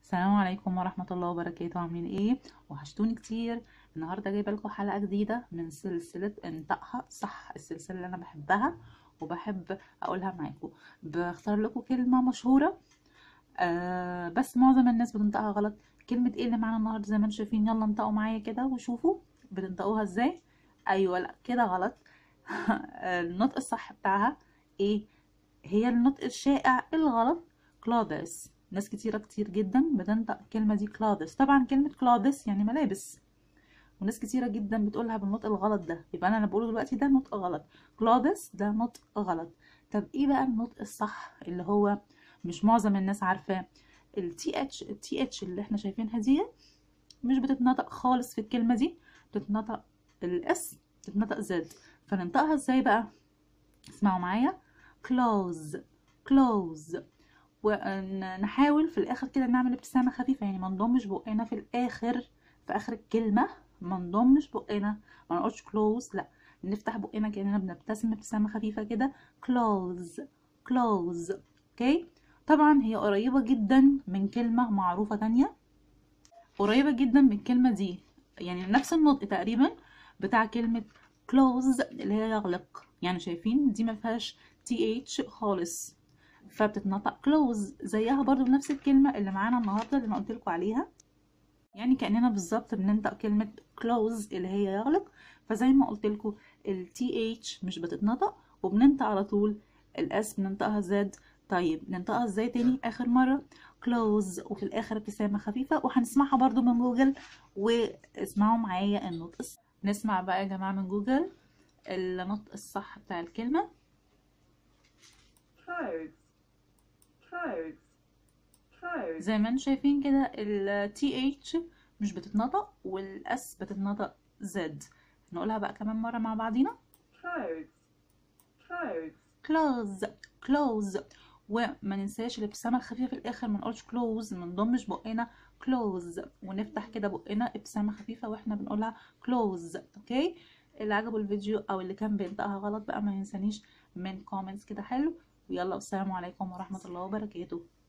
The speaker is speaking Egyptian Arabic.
السلام عليكم ورحمة الله وبركاته عاملين ايه وحشتوني كتير النهاردة جايبة لكم حلقة جديدة من سلسلة انطقها صح السلسلة اللي انا بحبها وبحب اقولها معاكم بختار لكم كلمة مشهورة آه بس معظم الناس بتنطقها غلط كلمة ايه اللي معانا النهاردة زي ما انتم شايفين يلا انطقوا معايا كده وشوفوا بتنطقوها ازاي ايوه لا كده غلط النطق الصح بتاعها ايه هي النطق الشائع الغلط كلادس ناس كتيرة كتير جدا بتنطق الكلمة دي كلادس طبعا كلمة كلادس يعني ملابس وناس كتيرة جدا بتقولها بالنطق الغلط ده يبقى انا اللي بقوله دلوقتي ده نطق غلط كلادس ده نطق غلط طب ايه بقى النطق الصح اللي هو مش معظم الناس عارفاه التي اتش التي اتش اللي احنا شايفينها دي مش بتتنطق خالص في الكلمة دي بتتنطق الاس بتتنطق زد فننطقها ازاي بقى اسمعوا معايا close close ونحاول في الاخر كده نعمل ابتسامه خفيفه يعني ما نضمش بقنا في الاخر في اخر الكلمه ما نضمش بقنا ما نقولش close لا نفتح بقنا كاننا بنبتسم ابتسامه خفيفه كده close close اوكي طبعا هي قريبه جدا من كلمه معروفه تانية قريبه جدا من الكلمه دي يعني نفس النطق تقريبا بتاع كلمه close اللي هي يغلق يعني شايفين دي ما فيهاش تي اتش خالص فبتتنطق close زيها برضو نفس الكلمة اللي معانا النهاردة اللي انا قلت لكم عليها يعني كأننا بالظبط بننطق كلمة close اللي هي يغلق فزي ما قلت لكم ال th مش بتتنطق وبننطق على طول الاس بننطقها زد طيب ننطقها ازاي تاني اخر مرة close وفي الاخر ابتسامة خفيفة وهنسمعها برضو من جوجل واسمعوا معايا النطق نسمع بقى يا جماعة من جوجل النطق الصح بتاع الكلمة clothes, clothes, clothes, زي ما انتم شايفين كده ال TH مش بتتنطق والاس بتتنطق Z نقولها بقى كمان مرة مع بعضينا clothes, clothes, close close وما ننساش الابتسامة الخفيفة في الآخر ما نقولش close ما نضمش بقنا close ونفتح كده بقنا ابتسامة خفيفة واحنا بنقولها close اوكي اللي عجبه الفيديو او اللي كان بينطقها غلط بقى ما ينسانيش من كومنتس كده حلو ويلا والسلام عليكم ورحمة الله وبركاته